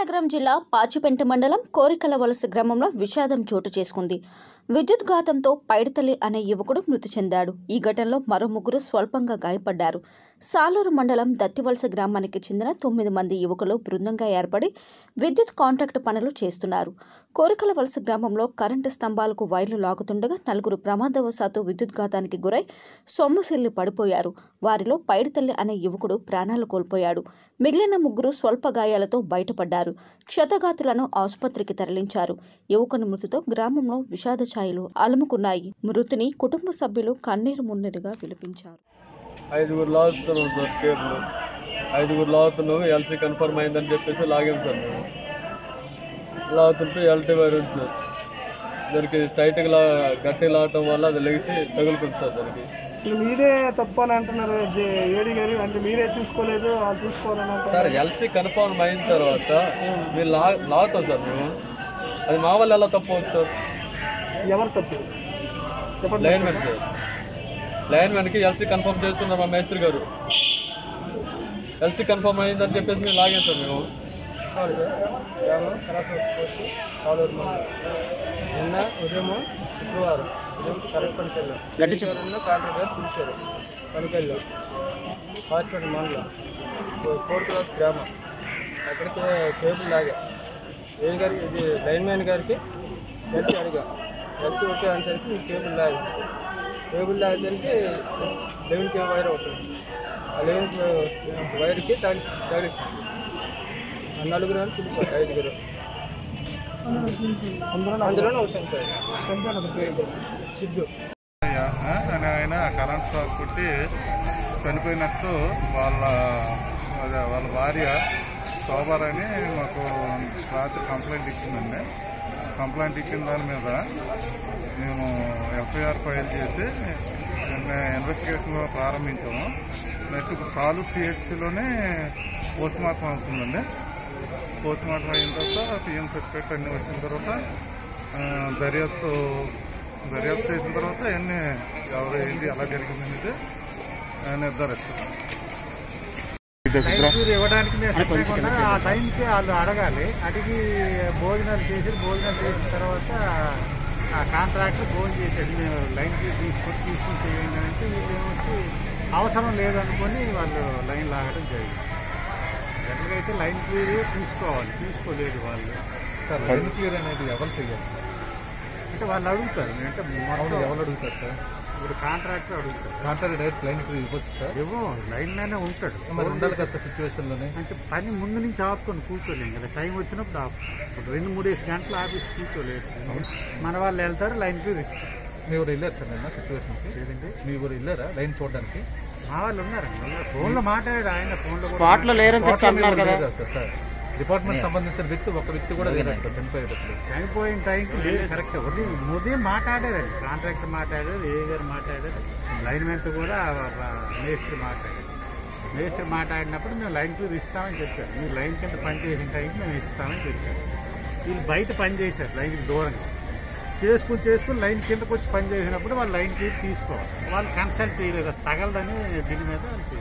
విజయనగరం జిల్లా పాచిపెంట మండలం కోరికల వలస గ్రామంలో విషాదం చోటు చేసుకుంది విద్యుత్ ఘాతంతో పైడితల్లి అనే యువకుడు మృతి చెందాడు ఈ ఘటనలో మరో ముగ్గురు స్వల్పంగా గాయపడ్డారు సాలూరు మండలం దత్తివలస గ్రామానికి చెందిన తొమ్మిది మంది యువకులు బృందంగా ఏర్పడి విద్యుత్ కాంట్రాక్ట్ పనులు చేస్తున్నారు కోరికల వలస గ్రామంలో కరెంటు స్తంభాలకు వైర్లు లాగుతుండగా నలుగురు ప్రమాదవశాత్తు విద్యుత్ ఘాతానికి గురై సొమ్మసిల్లి పడిపోయారు వారిలో పైడితల్లి అనే యువకుడు ప్రాణాలు కోల్పోయాడు మిగిలిన ముగ్గురు స్వల్ప గాయాలతో బయటపడ్డారు క్షతగాతులను ఆసుపత్రికి తరలించారు యువకుని మృతితో గ్రామంలో విషాద ఛాయలు అలుముకున్నాయి మృతిని కుటుంబ సభ్యులు కన్నీరు మున్నీరుగా విలిపించారు ఐదుగురు లాగుతున్నాం సార్ కేబుల్ ఐదుగురు లాగుతున్నాం ఎల్సీ కన్ఫర్మ్ అయిందని చెప్పేసి లాగాం సార్ మేము లాగుతుంటే ఎల్టీ వైర్ ఉంది సార్ దానికి స్ట్రైట్గా లా గట్టి లాగటం వల్ల అది లెగిసి తగులుకుంది సార్ దానికి ఇప్పుడు మీరే తప్పు అని అంటున్నారు జే- ఏడి గారు అంటే మీరే చూసుకోలేదు వాళ్ళు చూసుకోవాలని అంటున్నారు సార్ ఎల్సీ కన్ఫర్మ్ అయిన తర్వాత మీరు లా లాగుతాం సార్ మేము అది మా వల్ల ఎలా తప్పు అవుతుంది సార్ ఎవరు తప్పు చెప్పండి లైన్ మ్యాన్ సార్ లైన్ మ్యాన్కి ఎల్సీ కన్ఫర్మ్ చేస్తున్నారు మా మేస్త్రి గారు ఎల్సీ కన్ఫర్మ్ అయిందని చెప్పేసి మేము లాగాం సార్ మేము సారీ సార్ గ్రామం కళాశాల కాలూరు మండలం నిన్న ఉదయం శుక్రవారం ఉదయం కరెక్ట్ పనికి వెళ్ళాం కాంట్రాక్టర్ గారు పిలిచారు పనికి వెళ్ళాం హాస్పిటల్ మండలం ఫోర్త్ క్లాస్ గ్రామం అక్కడికి కేబుల్ లాగా ఏ గారి ఇది లైన్ మ్యాన్ గారికి ఎల్సీ అడిగా ఎల్సీ ఓకే అనేసరికి ఈ కేబుల్ లాగా కేబుల్ లాగేసరికి లెవెన్ కే వైర్ అవుతుంది ఆ లెవెన్ వైర్కి తగిలి తగిలిస్తుంది ఆ నలుగురు అని పిలిచారు ఐదుగురు అందులోనే వచ్చాను సార్ సిద్ధు అయ్యా, ఆ, అని ఆయన కరెంట్ షాక్ కొట్టి చనిపోయినట్టు వాళ్ళ అదే వాళ్ళ భార్య శోభర్ అని మాకు రాత్రి కంప్లైంట్ ఇచ్చిందండి కంప్లైంట్ ఇచ్చిన దాని మీద మేము ఎఫ్ఐఆర్ ఫైల్ చేసి నిన్న ఇన్వెస్టిగేషన్ ప్రారంభించాము నెక్స్ట్ ఇప్పుడు సాలు సిహెచ్సిలోనే పోస్ట్ మార్టం అవుతుందండి పోస్ట్ మార్టం అయిన తర్వాత పిఎం సర్టిఫికేట్ అన్నీ వచ్చిన తర్వాత ఆ, దర్యాప్తు దర్యాప్తు చేసిన తర్వాత అన్నీ ఎవరు ఏంటి ఎలా జరిగింది అనేది ఆ, నిర్ధారిస్తారు టైంకి ఇవ్వడానికి మేము సిద్ధంగా ఉన్నాం. ఆ టైంకి వాళ్ళు అడగాలి అడిగి భోజనాలు చేసి భోజనాలు చేసిన తర్వాత ఆ కాంట్రాక్ట్ ఫోన్ చేశాడు మేము లైన్కి తీసుకొని తీసుకుని చేయండి అంటే వీళ్ళు ఏమొచ్చి అవసరం లేదనుకొని వాళ్ళు లైన్ లాగడం జరిగింది జనరల్గా అయితే లైన్ క్లియర్ తీసుకోవాలి తీసుకోలేదు వాళ్ళు సార్ లైన్ క్లియర్ అనేది ఎవరు చేయాలి అంటే వాళ్ళు అడుగుతారు అంటే అవును మొత్తం ఎవరు అడుగుతారు సార్ ఇప్పుడు కాంట్రాక్టర్ అడుగుతారు కాంట్రాక్ట్ డైరెక్ట్ లైన్ క్లియర్ ఇవ్వచ్చు సార్ ఏమో లైన్ మ్యానే ఉంటాడు మరి ఉండాలి కదా సార్ సిచ్యువేషన్ లోనే అంటే పని ముందు నుంచి ఆపుకొని కూర్చోలేం కదా టైం వచ్చినప్పుడు ఆపు ఇప్పుడు రెండు మూడేసి గంటలు ఆఫీస్ కూర్చోలేదు మన వాళ్ళు వెళ్తారు లైన్ క్లియర్ ఇస్తారు మీ ఊరు వెళ్ళారు సార్ నిన్న సిచ్యువేషన్ కి లేదండి మీ ఊరు వెళ్ళారా లైన్ చూడడానికి మా వాళ్ళు ఉన్నారండి ఫోన్ లో మాట్లాడాడు ఆయన ఫోన్ లో స్పాట్ లో లేరని చెప్పి అంటున్నారు కదా సార్ డిపార్ట్మెంట్ సంబంధించిన వ్యక్తి ఒక వ్యక్తి కూడా లేదంట చనిపోయేటప్పుడు చనిపోయిన టైంకి లేదు కరెక్ట్ ఉదయం ఉదయం మాట్లాడారండి కాంట్రాక్టర్ మాట్లాడారు ఏ గారు మాట్లాడారు లైన్ మ్యాన్తో కూడా ఆ మేస్త్రి మాట్లాడారు మేస్త్రి మాట్లాడినప్పుడు మేము లైన్ క్లియర్ ఇస్తామని చెప్పారు మీరు లైన్ కింద పని చేసిన టైంకి మేము ఇస్తామని చెప్పారు వీళ్ళు బయట పని చేశారు లైన్కి దూరంగా చేసుకుని చేసుకుని లైన్ కిందకు వచ్చి పని చేసినప్పుడు వాళ్ళు లైన్ క్లియర్ తీసుకోవాలి వాళ్ళు కన్సల్ట్ చేయలేదు అది తగలదని దీని మీద వాళ్ళు చేయలేదు